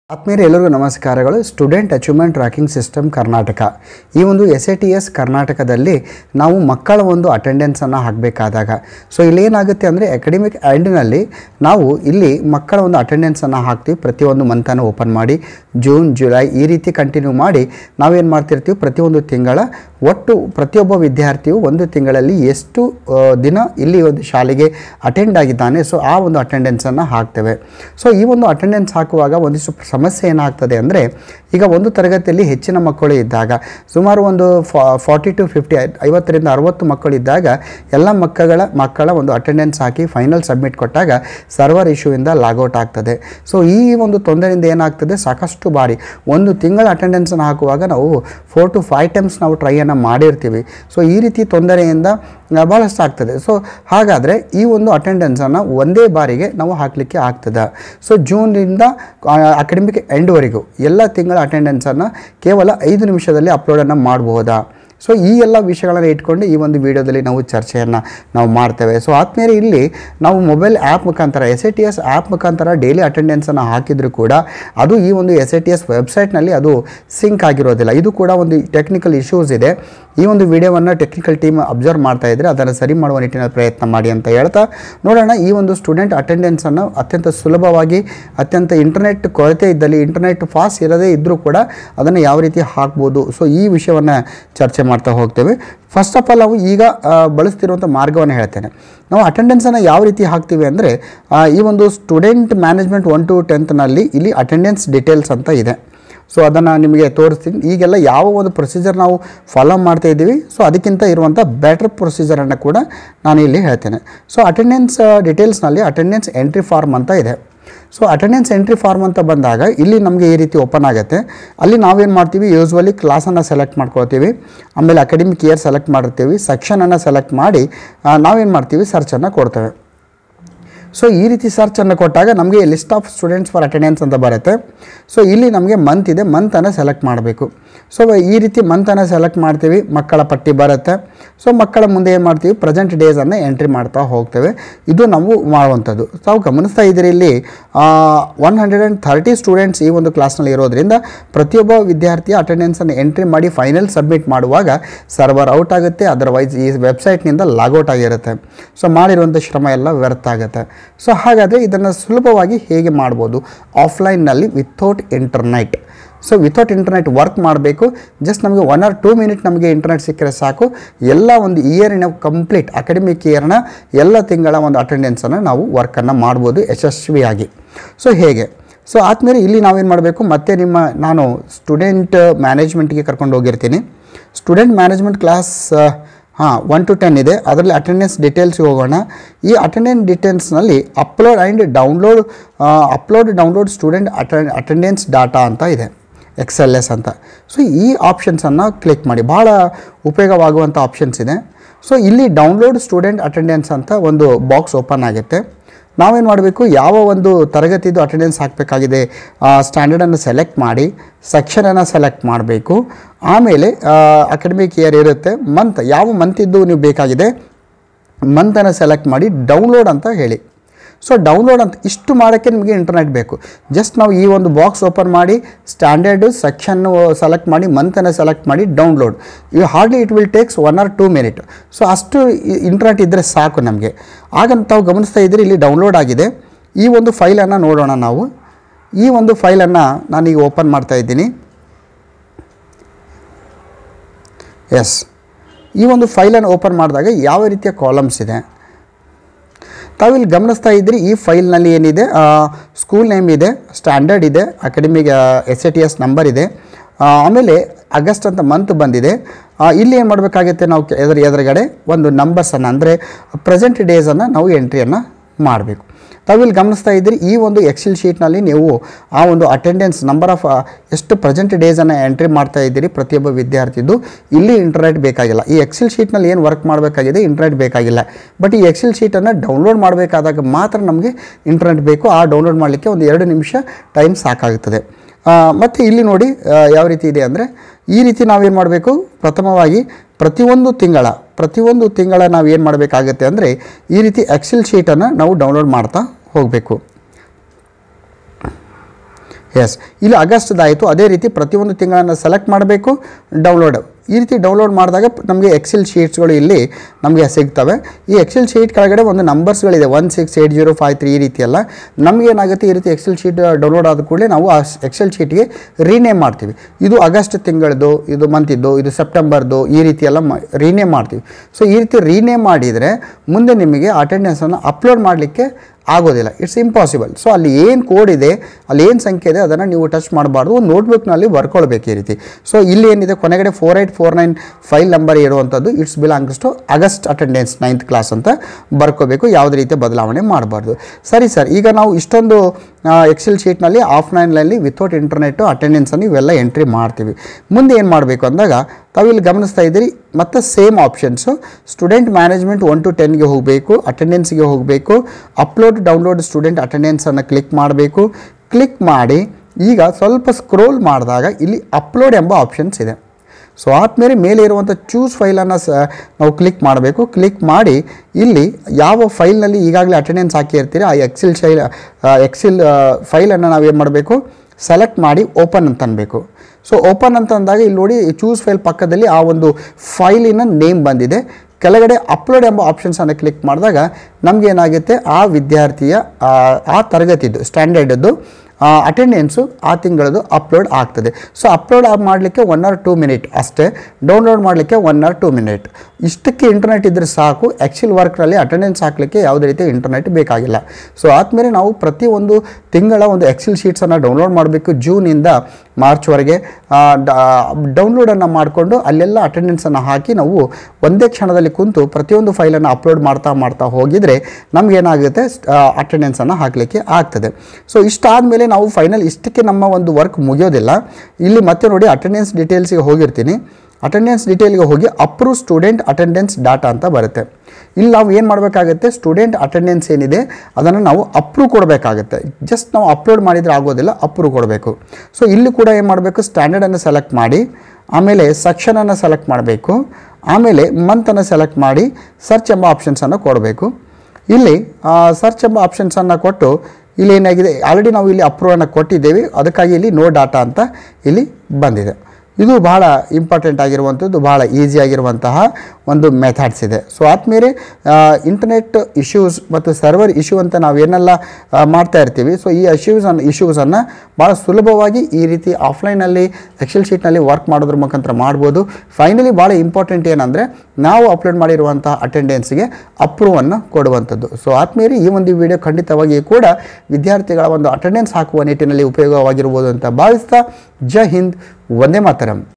ಆತ್ಮೀಯರು ಎಲ್ಲರಿಗೂ ನಮಸ್ಕಾರಗಳು student achievement tracking system Karnataka ಈ ಒಂದು ಎಸ್ ಎ ಟಿ ಎಸ್ ಕರ್ನಾಟಕದಲ್ಲಿ ನಾವು ಮಕ್ಕಳ ಒಂದು ಅಟೆಂಡೆನ್ಸನ್ನು ಹಾಕಬೇಕಾದಾಗ ಸೊ ಇಲ್ಲಿ ಏನಾಗುತ್ತೆ ಅಂದರೆ ಅಕಾಡೆಮಿಕ್ ಎಂಡ್ನಲ್ಲಿ ನಾವು ಇಲ್ಲಿ ಮಕ್ಕಳ ಒಂದು ಅಟೆಂಡೆನ್ಸನ್ನು ಹಾಕ್ತೀವಿ ಪ್ರತಿಯೊಂದು ಮಂತನ್ನು ಓಪನ್ ಮಾಡಿ ಜೂನ್ ಜುಲೈ ಈ ರೀತಿ ಕಂಟಿನ್ಯೂ ಮಾಡಿ ನಾವೇನು ಮಾಡ್ತಿರ್ತೀವಿ ಪ್ರತಿಯೊಂದು ತಿಂಗಳ ಒಟ್ಟು ಪ್ರತಿಯೊಬ್ಬ ವಿದ್ಯಾರ್ಥಿಯು ಒಂದು ತಿಂಗಳಲ್ಲಿ ಎಷ್ಟು ಆ, ದಿನ ಇಲ್ಲಿ ಒಂದು ಶಾಲೆಗೆ ಅಟೆಂಡ್ ಆಗಿದ್ದಾನೆ ಸೊ ಆ ಒಂದು ಅಟೆಂಡೆನ್ಸನ್ನು ಹಾಕ್ತೇವೆ ಸೊ ಈ ಒಂದು ಅಟೆಂಡೆನ್ಸ್ ಹಾಕುವಾಗ ಒಂದಿಷ್ಟು ಸಮಸ್ಯೆ ಏನಾಗ್ತದೆ ಅಂದರೆ ಈಗ ಒಂದು ತರಗತಿಯಲ್ಲಿ ಹೆಚ್ಚಿನ ಮಕ್ಕಳು ಇದ್ದಾಗ ಸುಮಾರು ಒಂದು ಫಾರ್ಟಿ ಟು ಫಿಫ್ಟಿ ಐವತ್ತರಿಂದ ಅರವತ್ತು ಮಕ್ಕಳು ಇದ್ದಾಗ ಎಲ್ಲ ಮಕ್ಕಳ ಮಕ್ಕಳ ಒಂದು ಅಟೆಂಡೆನ್ಸ್ ಹಾಕಿ ಫೈನಲ್ ಸಬ್ಮಿಟ್ ಕೊಟ್ಟಾಗ ಸರ್ವರ್ ಇಶ್ಯೂಯಿಂದ ಲಾಗೌಟ್ ಆಗ್ತದೆ ಸೊ ಈ ಒಂದು ತೊಂದರೆಯಿಂದ ಏನಾಗ್ತದೆ ಸಾಕಷ್ಟು ಬಾರಿ ಒಂದು ತಿಂಗಳ ಅಟೆಂಡೆನ್ಸನ್ನು ಹಾಕುವಾಗ ನಾವು ಫೋರ್ ಟು ಫೈವ್ ಟೈಮ್ಸ್ ನಾವು ಟ್ರೈಯನ್ನು ಮಾಡಿರ್ತೀವಿ ಸೊ ಈ ರೀತಿ ತೊಂದರೆಯಿಂದ ಆ, ಭಾಳಷ್ಟು ಆಗ್ತದೆ ಸೊ ಹಾಗಾದರೆ ಈ ಒಂದು ಅಟೆಂಡೆನ್ಸನ್ನು ಒಂದೇ ಬಾರಿಗೆ ನಾವು ಹಾಕಲಿಕ್ಕೆ ಆಗ್ತದೆ ಸೊ ಜೂನಿಂದ ಅಕಾಡೆಮಿಕ್ ಎಂಡ್ವರೆಗೂ ಎಲ್ಲ ತಿಂಗಳ ಅಟೆಂಡೆನ್ಸನ್ನು ಕೇವಲ ಐದು ನಿಮಿಷದಲ್ಲಿ ಅಪ್ಲೋಡನ್ನು ಮಾಡಬಹುದಾ ಸೊ ಈ ಎಲ್ಲ ವಿಷಯಗಳನ್ನು ಇಟ್ಕೊಂಡು ಈ ಒಂದು ವಿಡಿಯೋದಲ್ಲಿ ನಾವು ಚರ್ಚೆಯನ್ನು ನಾವು ಮಾಡ್ತೇವೆ ಸೊ ಆದ್ಮೇಲೆ ಇಲ್ಲಿ ನಾವು ಮೊಬೈಲ್ ಆ್ಯಪ್ ಮುಖಾಂತರ S A T S app ಮುಖಾಂತರ ಡೈಲಿ ಅಟೆಂಡೆನ್ಸನ್ನು ಹಾಕಿದರೂ ಕೂಡ ಅದು ಈ ಒಂದು ಎಸ್ ಎ ಟಿ ಎಸ್ ವೆಬ್ಸೈಟ್ನಲ್ಲಿ ಅದು ಸಿಂಕ್ ಆಗಿರೋದಿಲ್ಲ ಇದು ಕೂಡ ಒಂದು ಟೆಕ್ನಿಕಲ್ ಇಶ್ಯೂಸ್ ಇದೆ ಈ ಒಂದು ವಿಡಿಯೋವನ್ನು ಟೆಕ್ನಿಕಲ್ ಟೀಮ್ ಅಬ್ಸರ್ವ್ ಮಾಡ್ತಾ ಇದ್ದರೆ ಅದನ್ನು ಸರಿ ಮಾಡುವ ನಿಟ್ಟಿನಲ್ಲಿ ಪ್ರಯತ್ನ ಮಾಡಿ ಅಂತ ಹೇಳ್ತಾ ನೋಡೋಣ ಈ ಒಂದು ಸ್ಟೂಡೆಂಟ್ ಅಟೆಂಡೆನ್ಸನ್ನು ಅತ್ಯಂತ ಸುಲಭವಾಗಿ ಅತ್ಯಂತ ಇಂಟರ್ನೆಟ್ ಕೊರತೆ ಇದ್ದಲ್ಲಿ ಇಂಟರ್ನೆಟ್ ಫಾಸ್ಟ್ ಇರದೇ ಇದ್ದರೂ ಕೂಡ ಅದನ್ನು ಯಾವ ರೀತಿ ಹಾಕ್ಬೋದು ಸೊ ಈ ವಿಷಯವನ್ನು ಚರ್ಚೆ ಮಾಡ್ತಾ ಹೋಗ್ತೇವೆ ಫಸ್ಟ್ ಆಫ್ ಆಲ್ ನಾವು ಈಗ ಆ, ಬಳಸ್ತಿರುವಂಥ ಮಾರ್ಗವನ್ನು ಹೇಳ್ತೇನೆ ನಾವು ಅಟೆಂಡೆನ್ಸನ್ನು ಯಾವ ರೀತಿ ಹಾಕ್ತೀವಿ ಅಂದರೆ ಈ ಒಂದು ಸ್ಟೂಡೆಂಟ್ ಮ್ಯಾನೇಜ್ಮೆಂಟ್ ಒನ್ ಟು ಟೆಂತ್ನಲ್ಲಿ ಇಲ್ಲಿ ಅಟೆಂಡೆನ್ಸ್ ಡೀಟೇಲ್ಸ್ ಅಂತ ಇದೆ ಸೊ ಅದನ್ನು ನಿಮಗೆ ತೋರಿಸ್ತೀನಿ ಈಗೆಲ್ಲ ಯಾವ ಒಂದು ಪ್ರೊಸೀಜರ್ ನಾವು ಫಾಲೋ ಮಾಡ್ತಾ ಇದ್ದೀವಿ ಸೊ ಅದಕ್ಕಿಂತ ಇರುವಂಥ ಬೆಟರ್ ಪ್ರೊಸೀಜರನ್ನು ಕೂಡ ನಾನು ಇಲ್ಲಿ ಹೇಳ್ತೇನೆ ಸೊ ಅಟೆಂಡೆನ್ಸ್ ಡೀಟೇಲ್ಸ್ನಲ್ಲಿ ಅಟೆಂಡೆನ್ಸ್ ಎಂಟ್ರಿ ಫಾರ್ಮ್ ಅಂತ ಇದೆ ಸೊ ಅಟೆಂಡೆನ್ಸ್ ಎಂಟ್ರಿ ಫಾರ್ಮ್ ಅಂತ ಬಂದಾಗ ಇಲ್ಲಿ ನಮಗೆ ಈ ರೀತಿ ಓಪನ್ ಆಗುತ್ತೆ ಅಲ್ಲಿ ನಾವೇನು ಮಾಡ್ತೀವಿ ಯೂಸ್ವಲಿ ಕ್ಲಾಸನ್ನು ಸೆಲೆಕ್ಟ್ ಮಾಡ್ಕೊಳ್ತೀವಿ ಆಮೇಲೆ ಅಕಾಡೆಮಿಕ್ ಇಯರ್ ಸೆಲೆಕ್ಟ್ ಮಾಡಿರ್ತೀವಿ ಸೆಕ್ಷನನ್ನು ಸೆಲೆಕ್ಟ್ ಮಾಡಿ ಆ, ನಾವೇನು ಮಾಡ್ತೀವಿ ಸರ್ಚನ್ನು ಕೊಡ್ತೇವೆ ಸೊ ಈ ರೀತಿ ಸರ್ಚನ್ನು ಕೊಟ್ಟಾಗ ನಮಗೆ list of students for attendance ಅಂತ ಬರುತ್ತೆ ಸೊ ಇಲ್ಲಿ ನಮಗೆ ಮಂತ್ ಇದೆ ಮಂತನ್ನು ಸೆಲೆಕ್ಟ್ ಮಾಡಬೇಕು ಸೊ ಈ ರೀತಿ ಮಂತನ್ನು ಸೆಲೆಕ್ಟ್ ಮಾಡ್ತೀವಿ ಮಕ್ಕಳ ಪಟ್ಟಿ ಬರುತ್ತೆ ಸೊ ಮಕ್ಕಳ ಮುಂದೆ ಏನು ಮಾಡ್ತೀವಿ ಪ್ರೆಸೆಂಟ್ ಡೇಸನ್ನು ಎಂಟ್ರಿ ಮಾಡ್ತಾ ಹೋಗ್ತೇವೆ ಇದು ನಾವು ಮಾಡುವಂಥದ್ದು ತಾವು ಗಮನಿಸ್ತಾ ಇದ್ದೀರಿ ಇಲ್ಲಿ one hundred and thirty students ಈ ಒಂದು ಕ್ಲಾಸ್ನಲ್ಲಿ ಇರೋದ್ರಿಂದ ಪ್ರತಿಯೊಬ್ಬ ವಿದ್ಯಾರ್ಥಿಯ ಅಟೆಂಡೆನ್ಸನ್ನು ಎಂಟ್ರಿ ಮಾಡಿ ಫೈನಲ್ ಸಬ್ಮಿಟ್ ಮಾಡುವಾಗ ಸರ್ವರ್ ಔಟ್ ಆಗುತ್ತೆ ಅದರ್ವೈಸ್ ಈ ವೆಬ್ಸೈಟ್ನಿಂದ ಲಾಗೌಟ್ ಆಗಿರುತ್ತೆ ಸೊ ಮಾಡಿರುವಂಥ ಶ್ರಮ ಎಲ್ಲ ವ್ಯರ್ಥ ಆಗುತ್ತೆ ಸೊ ಹಾಗಾದರೆ ಇದನ್ನು ಸುಲಭವಾಗಿ ಹೇಗೆ ಮಾಡ್ಬೋದು ಆಫ್ಲೈನ್ನಲ್ಲಿ without internet so without internet work ಮಾಡಬೇಕು ಜಸ್ಟ್ ನಮಗೆ ಒನ್ ಆರ್ ಟೂ ಮಿನಿಟ್ ನಮಗೆ ಇಂಟರ್ನೆಟ್ ಸಿಕ್ಕರೆ ಸಾಕು ಎಲ್ಲ ಒಂದು ಇಯರಿನ ಕಂಪ್ಲೀಟ್ ಅಕಾಡೆಮಿಕ್ ಇಯರ್ನ ಎಲ್ಲ ತಿಂಗಳ ಒಂದು ಅಟೆಂಡೆನ್ಸನ್ನು ನಾವು ವರ್ಕನ್ನು ಮಾಡ್ಬೋದು ಯಶಸ್ವಿಯಾಗಿ ಸೊ ಹೇಗೆ ಸೊ ಆದಮೇಲೆ ಇಲ್ಲಿ ನಾವೇನು ಮಾಡಬೇಕು ಮತ್ತೆ ನಿಮ್ಮ ನಾನು ಸ್ಟೂಡೆಂಟ್ ಮ್ಯಾನೇಜ್ಮೆಂಟ್ಗೆ ಕರ್ಕೊಂಡು ಹೋಗಿರ್ತೀನಿ ಸ್ಟೂಡೆಂಟ್ ಮ್ಯಾನೇಜ್ಮೆಂಟ್ ಕ್ಲಾಸ್ ಹಾಂ ಒನ್ ಟು ಟೆನ್ ಇದೆ ಅದರಲ್ಲಿ ಅಟೆಂಡೆನ್ಸ್ ಡೀಟೇಲ್ಸ್ಗೆ ಹೋಗೋಣ ಈ ಅಟೆಂಡೆನ್ಸ್ ಡೀಟೇಲ್ಸ್ನಲ್ಲಿ upload and download upload download student attend attendance data ಅಂತ ಇದೆ ಎಕ್ಸ್ ಎಲ್ ಎಸ್ ಅಂತ ಸೊ ಈ ಆಪ್ಷನ್ಸನ್ನು ಕ್ಲಿಕ್ ಮಾಡಿ ಭಾಳ ಉಪಯೋಗವಾಗುವಂಥ ಆಪ್ಷನ್ಸ್ ಇದೆ ಸೊ ಇಲ್ಲಿ ಡೌನ್ಲೋಡ್ ಸ್ಟೂಡೆಂಟ್ ಅಟೆಂಡೆನ್ಸ್ ಅಂತ ಒಂದು ಬಾಕ್ಸ್ ಓಪನ್ ಆಗುತ್ತೆ ನಾವೇನು ಮಾಡಬೇಕು ಯಾವ ಒಂದು ತರಗತಿದು ಅಟೆಂಡೆನ್ಸ್ ಹಾಕಬೇಕಾಗಿದೆ ಸ್ಟ್ಯಾಂಡರ್ಡನ್ನು ಸೆಲೆಕ್ಟ್ ಮಾಡಿ ಸೆಕ್ಷನನ್ನು ಸೆಲೆಕ್ಟ್ ಮಾಡಬೇಕು ಆಮೇಲೆ ಅಕಾಡೆಮಿಕ್ ಇಯರ್ ಇರುತ್ತೆ ಮಂತ್ ಯಾವ ಮಂತಿದ್ದು ನೀವು ಬೇಕಾಗಿದೆ ಮಂತನ್ನು ಸೆಲೆಕ್ಟ್ ಮಾಡಿ ಡೌನ್ಲೋಡ್ ಅಂತ ಹೇಳಿ ಸೊ ಡೌನ್ಲೋಡ್ ಅಂತ ಇಷ್ಟು ಮಾಡೋಕ್ಕೆ ನಿಮಗೆ ಇಂಟರ್ನೆಟ್ ಬೇಕು ಜಸ್ಟ್ ನಾವು ಈ ಒಂದು ಬಾಕ್ಸ್ ಓಪನ್ ಮಾಡಿ ಸ್ಟ್ಯಾಂಡರ್ಡು ಸೆಕ್ಷನ್ನು ಸೆಲೆಕ್ಟ್ ಮಾಡಿ ಮಂತನ್ನು ಸೆಲೆಕ್ಟ್ ಮಾಡಿ ಡೌನ್ಲೋಡ್ ಇವು hardly it will takes one or two minute so ಅಷ್ಟು ಇಂಟರ್ನೆಟ್ ಇದ್ದರೆ ಸಾಕು ನಮಗೆ ಆಗ ತಾವು ಗಮನಿಸ್ತಾ ಇದ್ದೀರಿ ಇಲ್ಲಿ ಡೌನ್ಲೋಡ್ ಆಗಿದೆ ಈ ಒಂದು ಫೈಲನ್ನು ನೋಡೋಣ ನಾವು ಈ ಒಂದು ಫೈಲನ್ನು ನಾನೀಗ ಓಪನ್ ಮಾಡ್ತಾ ಇದ್ದೀನಿ ಎಸ್ ಈ ಒಂದು ಫೈಲನ್ನು ಓಪನ್ ಮಾಡಿದಾಗ ಯಾವ ರೀತಿಯ ಕಾಲಮ್ಸ್ ಇದೆ ತಾವಿಲ್ಲಿ ಗಮನಿಸ್ತಾ ಇದ್ರಿ ಈ ಫೈಲ್ನಲ್ಲಿ ಏನಿದೆ ಸ್ಕೂಲ್ ನೇಮ್ ಇದೆ ಸ್ಟ್ಯಾಂಡರ್ಡ್ ಇದೆ academic S A T S number ಇದೆ ಆ, ಆಮೇಲೆ ಆಗಸ್ಟ್ ಅಂತ ಮಂತ್ ಬಂದಿದೆ ಆ, ಇಲ್ಲಿ ಏನು ಮಾಡಬೇಕಾಗುತ್ತೆ ನಾವು ಕೆ- ಎದುರು ಎದುರುಗಡೆ ಒಂದು ನಂಬರ್ಸನ್ನು ಅಂದರೆ ಪ್ರೆಸೆಂಟ್ ಡೇಸನ್ನು ನಾವು ಎಂಟ್ರಿಯನ್ನು ಮಾಡಬೇಕು ತಾವಿಲ್ಲಿ ಗಮನಿಸ್ತಾ ಇದ್ದೀರಿ ಈ ಒಂದು ಎಕ್ಸೆಲ್ ಶೀಟ್ನಲ್ಲಿ ನೀವು ಆ ಒಂದು ಅಟೆಂಡೆನ್ಸ್ ನಂಬರ್ ಆಫ್ ಎಷ್ಟು ಪ್ರೆಸೆಂಟ್ ಡೇಸನ್ನು ಎಂಟ್ರಿ ಮಾಡ್ತಾ ಇದ್ದೀರಿ ಪ್ರತಿಯೊಬ್ಬ ವಿದ್ಯಾರ್ಥಿದು ಇಲ್ಲಿ ಇಂಟರ್ನೆಟ್ ಬೇಕಾಗಿಲ್ಲ ಈ ಎಕ್ಸೆಲ್ ಶೀಟ್ನಲ್ಲಿ ಏನು ವರ್ಕ್ ಮಾಡಬೇಕಾಗಿದೆ ಇಂಟರ್ನೆಟ್ ಬೇಕಾಗಿಲ್ಲ ಬಟ್ ಈ ಎಕ್ಸೆಲ್ ಶೀಟನ್ನು ಡೌನ್ಲೋಡ್ ಮಾಡಬೇಕಾದಾಗ ಮಾತ್ರ ನಮಗೆ ಇಂಟರ್ನೆಟ್ ಬೇಕು ಆ ಡೌನ್ಲೋಡ್ ಮಾಡಲಿಕ್ಕೆ ಒಂದು ಎರಡು ನಿಮಿಷ ಟೈಮ್ ಸಾಕಾಗುತ್ತದೆ ಆ, ಮತ್ತು ಇಲ್ಲಿ ನೋಡಿ ಆ, ಯಾವ ರೀತಿ ಇದೆ ಅಂದರೆ ಈ ರೀತಿ ನಾವೇನು ಮಾಡಬೇಕು ಪ್ರಥಮವಾಗಿ ಪ್ರತಿಯೊಂದು ತಿಂಗಳ ಪ್ರತಿಯೊಂದು ತಿಂಗಳ ನಾವು ಏನು ಮಾಡಬೇಕಾಗತ್ತೆ ಅಂದರೆ ಈ ರೀತಿ ಎಕ್ಸೆಲ್ ಶೀಟನ್ನು ನಾವು ಡೌನ್ಲೋಡ್ ಮಾಡ್ತಾ ಹೋಗಬೇಕು ಎಸ್ ಇಲ್ಲಿ ಆಗಸ್ಟ್ದಾಯಿತು ಅದೇ ರೀತಿ ಪ್ರತಿಯೊಂದು ತಿಂಗಳನ್ನು ಸೆಲೆಕ್ಟ್ ಮಾಡಬೇಕು ಡೌನ್ಲೋಡ್ ಈ ರೀತಿ ಡೌನ್ಲೋಡ್ ಮಾಡಿದಾಗ ನಮಗೆ ಎಕ್ಸೆಲ್ ಶೀಟ್ಸ್ಗಳು ಇಲ್ಲಿ ನಮಗೆ ಸಿಗ್ತವೆ ಈ ಎಕ್ಸೆಲ್ ಶೀಟ್ ಕೆಳಗಡೆ ಒಂದು ನಂಬರ್ಸ್ಗಳಿದೆ one six eight zero five three ಈ ರೀತಿ ಎಲ್ಲ ನಮಗೆ ಏನಾಗುತ್ತೆ ಈ ರೀತಿ ಎಕ್ಸೆಲ್ ಶೀಟ್ ಡೌನ್ಲೋಡ್ ಆದ ಕೂಡಲೇ ನಾವು ಆ ಎಕ್ಸೆಲ್ ಶೀಟ್ಗೆ ರೀನೇಮ್ ಮಾಡ್ತೀವಿ ಇದು ಆಗಸ್ಟ್ ತಿಂಗಳದು ಇದು ಮಂತಿದ್ದು ಇದು ಸೆಪ್ಟೆಂಬರ್ದು ಈ ರೀತಿ ಎಲ್ಲ ರೀನೇಮ್ ಮಾಡ್ತೀವಿ ಸೊ ಈ ರೀತಿ ರೀನೇಮ್ ಮಾಡಿದರೆ ಮುಂದೆ ನಿಮಗೆ ಅಟೆಂಡೆನ್ಸನ್ನು ಅಪ್ಲೋಡ್ ಮಾಡಲಿಕ್ಕೆ ಆಗೋದಿಲ್ಲ ಇಟ್ಸ್ ಇಂಪಾಸಿಬಲ್ ಸೊ ಅಲ್ಲಿ ಏನು ಕೋಡ್ ಇದೆ ಅಲ್ಲಿ ಏನು ಸಂಖ್ಯೆ ಇದೆ ಅದನ್ನು ನೀವು ಟಚ್ ಮಾಡಬಾರ್ದು ಒಂದು ನೋಟ್ಬುಕ್ನಲ್ಲಿ ಬರ್ಕೊಳ್ಬೇಕು ಈ ರೀತಿ ಸೊ ಇಲ್ಲಿ ಏನಿದೆ ಕೊನೆಗಡೆ four eight four nine file number ಇರುವಂಥದ್ದು it's belongs to August attendance ninth class ಅಂತ ಬರ್ಕೋಬೇಕು ಯಾವುದೇ ರೀತಿಯ ಬದಲಾವಣೆ ಮಾಡಬಾರ್ದು ಸರಿ ಸರ್ ಈಗ ನಾವು ಇಷ್ಟೊಂದು ಎಕ್ಸೆಲ್ ಶೀಟ್ನಲ್ಲಿ ಆಫ್ಲೈನ್ನಲ್ಲಿ ವಿತೌಟ್ ಇಂಟರ್ನೆಟ್ಟು ಅಟೆಂಡೆನ್ಸನ್ನು ಇವೆಲ್ಲ ಎಂಟ್ರಿ ಮಾಡ್ತೀವಿ ಮುಂದೆ ಏನು ಮಾಡಬೇಕು ಅಂದಾಗ ತಾವು ಇಲ್ಲಿ ಗಮನಿಸ್ತಾ ಇದ್ದೀರಿ ಮತ್ತು same options student management one two ಟೆನ್ಗೆ ಹೋಗಬೇಕು ಅಟೆಂಡೆನ್ಸ್ಗೆ ಹೋಗಬೇಕು ಅಪ್ಲೋಡ್ ಡೌನ್ಲೋಡ್ ಸ್ಟೂಡೆಂಟ್ ಅಟೆಂಡೆನ್ಸನ್ನು ಕ್ಲಿಕ್ ಮಾಡಬೇಕು ಕ್ಲಿಕ್ ಮಾಡಿ ಈಗ ಸ್ವಲ್ಪ ಸ್ಕ್ರೋಲ್ ಮಾಡಿದಾಗ ಇಲ್ಲಿ ಅಪ್ಲೋಡ್ ಎಂಬ ಆಪ್ಷನ್ಸ್ ಇದೆ ಸೊ ಆದಮೇಲೆ ಮೇಲೆ ಇರುವಂಥ ಚೂಸ್ ಫೈಲನ್ನು ಸ ನಾವು ಕ್ಲಿಕ್ ಮಾಡಬೇಕು ಕ್ಲಿಕ್ ಮಾಡಿ ಇಲ್ಲಿ ಯಾವ ಫೈಲ್ನಲ್ಲಿ ಈಗಾಗಲೇ ಅಟೆಂಡೆನ್ಸ್ ಹಾಕಿರ್ತೀರಿ ಆ ಎಕ್ಸೆಲ್ ಶೈಲ್ ಎಕ್ಸೆಲ್ ಫೈಲನ್ನು ನಾವು ಏನು ಮಾಡಬೇಕು ಸೆಲೆಕ್ಟ್ ಮಾಡಿ ಓಪನ್ ಅಂತ ಅನ್ಬೇಕು ಸೊ ಓಪನ್ ಅಂತ ಅಂದಾಗ ಇಲ್ಲಿ ನೋಡಿ ಚೂಸ್ ಫೈಲ್ ಪಕ್ಕದಲ್ಲಿ ಆ ಒಂದು ಫೈಲಿನ ನೇಮ್ ಬಂದಿದೆ ಕೆಳಗಡೆ ಅಪ್ಲೋಡ್ ಎಂಬ ಆಪ್ಷನ್ಸನ್ನು ಕ್ಲಿಕ್ ಮಾಡಿದಾಗ ನಮಗೇನಾಗುತ್ತೆ ಆ ವಿದ್ಯಾರ್ಥಿಯ ಆ, ಆ ತರಗತಿದ್ದು ಸ್ಟ್ಯಾಂಡರ್ಡದ್ದು ಅಟೆಂಡೆನ್ಸು ಆ ತಿಂಗಳದು ಅಪ್ಲೋಡ್ ಆಗ್ತದೆ ಸೊ ಅಪ್ಲೋಡ್ ಮಾಡಲಿಕ್ಕೆ ಒನ್ ಆರ್ ಟೂ ಮಿನಿಟ್ ಅಷ್ಟೇ ಡೌನ್ಲೋಡ್ ಮಾಡಲಿಕ್ಕೆ ಒನ್ ಆರ್ ಟೂ ಮಿನಿಟ್ ಇಷ್ಟಕ್ಕೆ ಇಂಟರ್ನೆಟ್ ಇದ್ದರೆ ಸಾಕು ಆ್ಯಕ್ಚುಲ್ ವರ್ಕ್ನಲ್ಲಿ ಅಟೆಂಡೆನ್ಸ್ ಹಾಕಲಿಕ್ಕೆ ಯಾವುದೇ ರೀತಿ ಇಂಟರ್ನೆಟ್ ಬೇಕಾಗಿಲ್ಲ ಸೊ ಆದಮೇಲೆ ನಾವು ಪ್ರತಿಯೊಂದು ತಿಂಗಳ ಒಂದು ಎಕ್ಸೆಲ್ ಶೀಟ್ಸನ್ನು ಡೌನ್ಲೋಡ್ ಮಾಡಬೇಕು ಜೂನಿಂದ ಮಾರ್ಚ್ವರೆಗೆ ಡೌನ್ಲೋಡನ್ನು ಮಾಡಿಕೊಂಡು ಅಲ್ಲೆಲ್ಲ ಅಟೆಂಡೆನ್ಸನ್ನು ಹಾಕಿ ನಾವು ಒಂದೇ ಕ್ಷಣದಲ್ಲಿ ಕುಂತು ಪ್ರತಿಯೊಂದು ಫೈಲನ್ನು ಅಪ್ಲೋಡ್ ಮಾಡ್ತಾ ಮಾಡ್ತಾ ಹೋಗಿದರೆ ನಮಗೇನಾಗುತ್ತೆ ಅಟೆಂಡೆನ್ಸನ್ನು ಹಾಕಲಿಕ್ಕೆ ಆಗ್ತದೆ ಸೊ ಇಷ್ಟಾದಮೇಲೆ ನಾವು ಫೈನಲ್ ಇಷ್ಟಕ್ಕೆ ನಮ್ಮ ಒಂದು ವರ್ಕ್ ಮುಗಿಯೋದಿಲ್ಲ ಇಲ್ಲಿ ಮತ್ತೆ ನೋಡಿ ಅಟೆಂಡೆನ್ಸ್ ಡೀಟೇಲ್ಸಿಗೆ ಹೋಗಿರ್ತೀನಿ ಅಟೆಂಡೆನ್ಸ್ ಡೀಟೇಲ್ಗೆ ಹೋಗಿ ಅಪ್ರೂವ್ ಸ್ಟೂಡೆಂಟ್ ಅಟೆಂಡೆನ್ಸ್ ಡಾಟಾ ಅಂತ ಬರುತ್ತೆ ಇಲ್ಲಿ ನಾವು ಏನು ಮಾಡಬೇಕಾಗುತ್ತೆ ಸ್ಟೂಡೆಂಟ್ ಅಟೆಂಡೆನ್ಸ್ ಏನಿದೆ ಅದನ್ನು ನಾವು ಅಪ್ರೂವ್ ಕೊಡಬೇಕಾಗುತ್ತೆ ಜಸ್ಟ್ ನಾವು ಅಪ್ಲೋಡ್ ಮಾಡಿದರೆ ಆಗೋದಿಲ್ಲ ಅಪ್ರೂವ್ ಕೊಡಬೇಕು ಸೊ ಇಲ್ಲಿ ಕೂಡ ಏನು ಮಾಡಬೇಕು ಸ್ಟ್ಯಾಂಡರ್ಡನ್ನು ಸೆಲೆಕ್ಟ್ ಮಾಡಿ ಆಮೇಲೆ ಸೆಕ್ಷನನ್ನು ಸೆಲೆಕ್ಟ್ ಮಾಡಬೇಕು ಆಮೇಲೆ ಮಂತನ್ನು ಸೆಲೆಕ್ಟ್ ಮಾಡಿ ಸರ್ಚ್ ಎಂಬ ಆಪ್ಷನ್ಸನ್ನು ಕೊಡಬೇಕು ಇಲ್ಲಿ ಸರ್ಚ್ ಎಂಬ ಆಪ್ಷನ್ಸನ್ನು ಕೊಟ್ಟು ಇಲ್ಲಿ ಏನಾಗಿದೆ ಆಲ್ರೆಡಿ ನಾವು ಇಲ್ಲಿ ಅಪ್ರೂವನ್ನು ಕೊಟ್ಟಿದ್ದೇವೆ ಅದಕ್ಕಾಗಿ ಇಲ್ಲಿ ನೋ ಡಾಟಾ ಅಂತ ಇಲ್ಲಿ ಬಂದಿದೆ ಇದು ಬಹಳ ಇಂಪಾರ್ಟೆಂಟ್ ಆಗಿರುವಂಥದ್ದು ಬಹಳ ಈಸಿ ಆಗಿರುವಂತಹ ಒಂದು ಮೆಥಡ್ಸ್ ಇದೆ ಸೊ ಆದಮೇಲೆ ಇಂಟರ್ನೆಟ್ ಇಶ್ಯೂಸ್ ಮತ್ತು ಸರ್ವರ್ ಇಶ್ಯೂ ಅಂತ ನಾವೇನೆಲ್ಲ ಆ, ಮಾಡ್ತಾ ಇರ್ತೀವಿ ಸೊ ಈ ಇಶ್ಯೂಸನ್ನು ಇಶ್ಯೂಸನ್ನು ಭಾಳ ಸುಲಭವಾಗಿ ಈ ರೀತಿ ಆಫ್ಲೈನಲ್ಲಿ ಎಕ್ಸೆಲ್ ಶೀಟ್ನಲ್ಲಿ ವರ್ಕ್ ಮಾಡೋದ್ರ ಮುಖಾಂತರ ಮಾಡ್ಬೋದು ಫೈನಲಿ ಭಾಳ ಇಂಪಾರ್ಟೆಂಟ್ ಏನಂದರೆ ನಾವು ಅಪ್ಲೋಡ್ ಮಾಡಿರುವಂತಹ ಅಟೆಂಡೆನ್ಸ್ಗೆ ಅಪ್ರೂವನ್ನು ಕೊಡುವಂಥದ್ದು ಸೊ ಆದಮೇಲೆ ಈ ಒಂದು ವಿಡಿಯೋ ಖಂಡಿತವಾಗಿ ಕೂಡ ವಿದ್ಯಾರ್ಥಿಗಳ ಒಂದು ಅಟೆಂಡೆನ್ಸ್ ಹಾಕುವ ನಿಟ್ಟಿನಲ್ಲಿ ಉಪಯೋಗವಾಗಿರ್ಬೋದು ಅಂತ ಭಾವಿಸ್ತಾ ಜೈ ಹಿಂದ್ ವಂದೇ ಮಾತರಂ